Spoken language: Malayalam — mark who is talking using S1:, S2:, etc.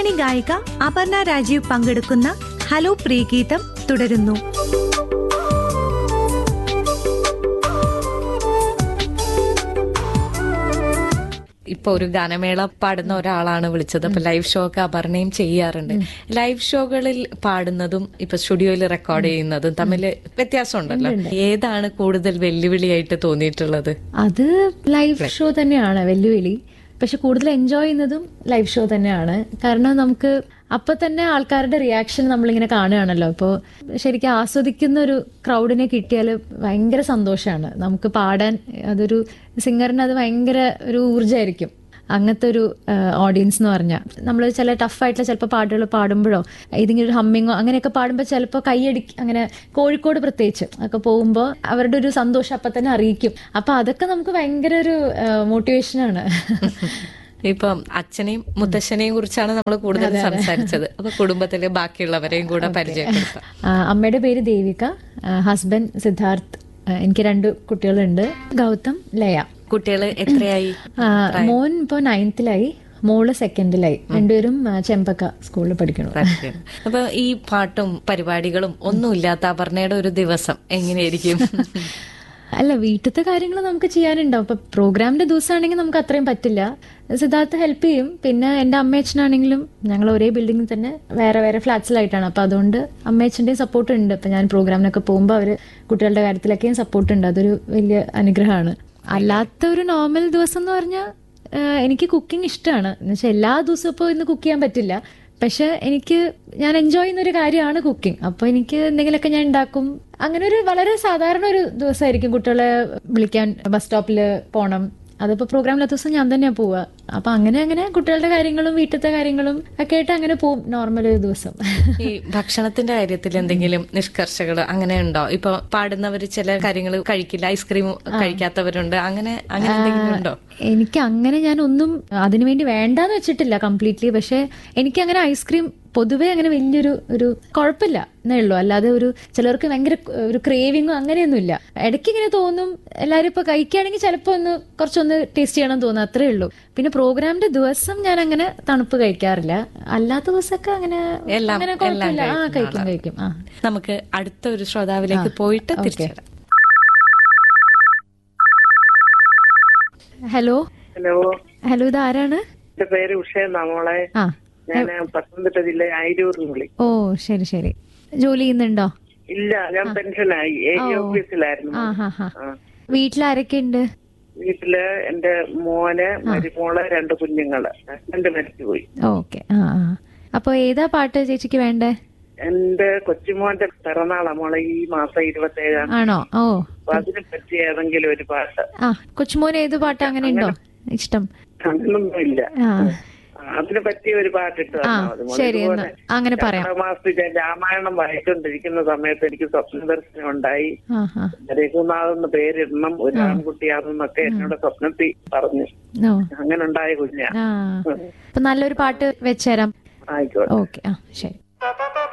S1: പിന്നണി ഗായിക അപർണ രാജീവ് പങ്കെടുക്കുന്ന ഹലോ പ്രിയഗീതം തുടരുന്നു
S2: ഇപ്പൊ ഒരു ഗാനമേള പാടുന്ന ഒരാളാണ് വിളിച്ചത് അപ്പൊ ലൈവ് ഷോ ഒക്കെ അപർണയും ചെയ്യാറുണ്ട് ലൈവ് ഷോകളിൽ പാടുന്നതും ഇപ്പൊ സ്റ്റുഡിയോയിൽ റെക്കോർഡ് ചെയ്യുന്നതും തമ്മിൽ വ്യത്യാസമുണ്ടല്ലോ ഏതാണ് കൂടുതൽ വെല്ലുവിളിയായിട്ട് തോന്നിയിട്ടുള്ളത്
S3: അത് ലൈവ് ഷോ തന്നെയാണ് വെല്ലുവിളി പക്ഷെ കൂടുതൽ എൻജോയ് ചെയ്യുന്നതും ലൈവ് ഷോ തന്നെയാണ് കാരണം നമുക്ക് അപ്പൊ തന്നെ ആൾക്കാരുടെ റിയാക്ഷൻ നമ്മളിങ്ങനെ കാണുകയാണല്ലോ ഇപ്പോൾ ശരിക്കും ആസ്വദിക്കുന്ന ഒരു ക്രൗഡിനെ കിട്ടിയാൽ ഭയങ്കര സന്തോഷമാണ് നമുക്ക് പാടാൻ അതൊരു സിംഗറിന് അത് ഭയങ്കര ഒരു ഊർജ്ജമായിരിക്കും അങ്ങനത്തെ ഒരു ഓഡിയൻസ് എന്ന് പറഞ്ഞാൽ നമ്മൾ ചില ടഫായിട്ടുള്ള ചിലപ്പോൾ പാട്ടുകൾ പാടുമ്പോഴോ ഏതെങ്കിലും ഒരു ഹമ്മിങ്ങോ അങ്ങനെയൊക്കെ പാടുമ്പോൾ ചിലപ്പോൾ കൈയടി അങ്ങനെ കോഴിക്കോട് പ്രത്യേകിച്ച് ഒക്കെ പോകുമ്പോൾ അവരുടെ ഒരു സന്തോഷം അപ്പം തന്നെ അറിയിക്കും അപ്പം അതൊക്കെ നമുക്ക് ഭയങ്കര ഒരു മോട്ടിവേഷനാണ്
S2: ഇപ്പം അച്ഛനെയും മുത്തശ്ശനെയും കുറിച്ചാണ് നമ്മൾ കൂടുതൽ സംസാരിച്ചത് അപ്പൊ കുടുംബത്തിലെ ബാക്കിയുള്ളവരെയും കൂടെ പരിചയപ്പെടുത്താം
S3: ആ, അമ്മയുടെ പേര് ദേവിക ഹസ്ബൻഡ് സിദ്ധാർത്ഥ് ആ, എനിക്ക് രണ്ട് കുട്ടികളുണ്ട് ഗൗതം ലയ
S2: കുട്ടികള് എത്രയായി
S3: ആ, മോൻ ഇപ്പോൾ നയൻത്തിലായി മോള് സെക്കൻഡിലായി രണ്ടുപേരും ആ, ചെമ്പക്ക സ്കൂളിൽ പഠിക്കണം
S2: പഠിക്കുകയാണ്. അപ്പൊ ഈ പാട്ടും പരിപാടികളും ഒന്നുമില്ലാത്ത അപർണയുടെ ഒരു ദിവസം എങ്ങനെയായിരിക്കും
S3: അല്ല വീട്ടിലത്തെ കാര്യങ്ങൾ നമുക്ക് ചെയ്യാനുണ്ടാവും ഇപ്പൊ പ്രോഗ്രാമിന്റെ ദിവസമാണെങ്കിൽ നമുക്ക് അത്രയും പറ്റില്ല സിദ്ധാർത്ഥ ഹെൽപ്പ് ചെയ്യും പിന്നെ എന്റെ അമ്മയച്ഛനാണെങ്കിലും ഞങ്ങൾ ഒരേ ബിൽഡിങ്ങിൽ തന്നെ വേറെ വേറെ ഫ്ലാറ്റ്സിലായിട്ടാണ് അപ്പൊ അതുകൊണ്ട് അമ്മയച്ഛന്റെയും സപ്പോർട്ട് ഉണ്ട് ഇപ്പൊ ഞാൻ പ്രോഗ്രാമിനൊക്കെ പോകുമ്പോൾ അവര് കുട്ടികളുടെ കാര്യത്തിലൊക്കെയും സപ്പോർട്ട് ഉണ്ട് അതൊരു വലിയ അനുഗ്രഹമാണ് അല്ലാത്ത ഒരു നോർമൽ ദിവസം എന്ന് പറഞ്ഞാൽ എനിക്ക് കുക്കിംഗ് ഇഷ്ടമാണ് എന്നുവെച്ചാൽ എല്ലാ ദിവസവും ഇപ്പോൾ ഇന്ന് കുക്ക് ചെയ്യാൻ പറ്റില്ല പക്ഷെ എനിക്ക് ഞാൻ എൻജോയ് ചെയ്യുന്ന ഒരു കാര്യമാണ് കുക്കിംഗ് അപ്പൊ എനിക്ക് എന്തെങ്കിലുമൊക്കെ ഞാൻ ഉണ്ടാക്കും അങ്ങനെ ഒരു വളരെ സാധാരണ ഒരു ദിവസമായിരിക്കും കുട്ടികളെ വിളിക്കാൻ ബസ് സ്റ്റോപ്പിൽ പോണം അതിപ്പോ പ്രോഗ്രാമിലെ ദിവസം ഞാൻ തന്നെയാ പോവുക അപ്പൊ അങ്ങനെ അങ്ങനെ കുട്ടികളുടെ കാര്യങ്ങളും വീട്ടിലത്തെ കാര്യങ്ങളും ഒക്കെ ആയിട്ട് അങ്ങനെ പോവും നോർമൽ ഒരു ദിവസം
S2: ഈ ഭക്ഷണത്തിന്റെ കാര്യത്തിൽ എന്തെങ്കിലും നിഷ്കർഷകൾ അങ്ങനെ ഉണ്ടോ ഇപ്പൊ പാടുന്നവര് ചില കാര്യങ്ങൾ കഴിക്കില്ല ഐസ്ക്രീം കഴിക്കാത്തവരുണ്ട് അങ്ങനെ അങ്ങനെ എന്തെങ്കിലും ഉണ്ടോ
S3: എനിക്ക് അങ്ങനെ ഞാൻ ഒന്നും അതിനുവേണ്ടി വേണ്ടാന്ന് വെച്ചിട്ടില്ല കംപ്ലീറ്റ്ലി പക്ഷെ എനിക്ക് അങ്ങനെ ഐസ്ക്രീം പൊതുവേ അങ്ങനെ വലിയൊരു ഒരു കുഴപ്പമില്ല എന്നേ ഉള്ളൂ അല്ലാതെ ഒരു ചിലർക്ക് ഭയങ്കര ഒരു ക്രേവിങ്ങോ അങ്ങനെയൊന്നുമില്ല ഇടയ്ക്ക് ഇങ്ങനെ തോന്നും എല്ലാവരും ഇപ്പൊ കഴിക്കുകയാണെങ്കിൽ ചിലപ്പോൾ ഒന്ന് കുറച്ചൊന്ന് ടേസ്റ്റ് ചെയ്യണം തോന്നും അത്രേ ഉള്ളൂ പിന്നെ പ്രോഗ്രാമിന്റെ ദിവസം ഞാൻ അങ്ങനെ തണുപ്പ് കഴിക്കാറില്ല അല്ലാത്ത ദിവസമൊക്കെ അങ്ങനെ
S2: എല്ലാം-
S3: അങ്ങനെ
S2: എല്ലാം
S3: കുഴപ്പമില്ല ആ
S2: കഴിക്കുന്ന
S3: കഴിക്കും
S2: ആളാ.
S3: കഴിക്കും ആ
S2: നമുക്ക് അടുത്ത ഒരു ശ്രോതാവിലേക്ക് പോയിട്ട്
S3: ഓക്കേ.
S2: തിരിച്ചു വരാം.
S3: ഹലോ
S4: ഹലോ
S3: ഹലോ ഇത് ആരാണ്
S4: എന്റെ പേര് ഉഷ എന്നാ മോളെ
S3: ആ
S4: ഞാൻ പത്തനംതിട്ട ജില്ല ആയിരൂരിൽ വിളി
S3: ഓ ശരി ശരി ജോലി ചെയ്യുന്നുണ്ടോ
S4: ഇല്ല ഞാൻ പെൻഷനായി എ
S3: ഓ.
S4: ഓഫീസിലായിരുന്നു
S3: ആ ഹാ ഹാ
S4: ആ.
S3: വീട്ടിലാരൊക്കെ ഉണ്ട്
S4: വീട്ടില് എന്റെ മോന് മരുമോള് രണ്ട് കുഞ്ഞുങ്ങള് ഹസ്ബൻഡ് മരിച്ചുപോയി
S3: ഓക്കെ ആ ആ അപ്പൊ ഏതാ പാട്ട് ചേച്ചിക്ക് വേണ്ടേ
S4: എന്റെ കൊച്ചുമോന്റെ പിറന്നാളാ മോളെ ഈ മാസം ഇരുപത്തി ഏഴാം
S3: ആണോ ഓ
S4: അപ്പൊ അതിനെ പറ്റി ഏതെങ്കിലും ഒരു പാട്ട്
S3: ആ കൊച്ചുമോന് ഏത് പാട്ട് അങ്ങനെ ഉണ്ടോ ഇഷ്ടം
S4: അങ്ങനൊന്നും ഇല്ല
S3: ആ
S4: അതിനെ പറ്റിയ ഒരു പാട്ടിട്ട്
S3: ആ,
S4: തന്നാ മതി മോളെ.
S3: ശരി,
S4: ഇതുപോലെ
S3: എന്നാ അങ്ങനെ പറയാം.
S4: രണ്ടാം മാസത്തിൽ ഞാൻ രാമായണം വായിച്ചുകൊണ്ടിരിക്കുന്ന സമയത്ത് എനിക്ക് സ്വപ്ന ദർശനം ഉണ്ടായി
S3: ആ ആ
S4: രഘുനാഥെന്ന് പേരിടണം ഒരു ആൺകുട്ടിയാണെന്നൊക്കെ എന്നോട് സ്വപ്നത്തിൽ പറഞ്ഞു
S3: ഓ
S4: അങ്ങനെ ഉണ്ടായ കുഞ്ഞാ
S3: ആ അപ്പൊ നല്ലൊരു പാട്ട് വെച്ചുതരാം
S4: ആയിക്കോട്ടെ
S3: ഓക്കെ ആ ശരി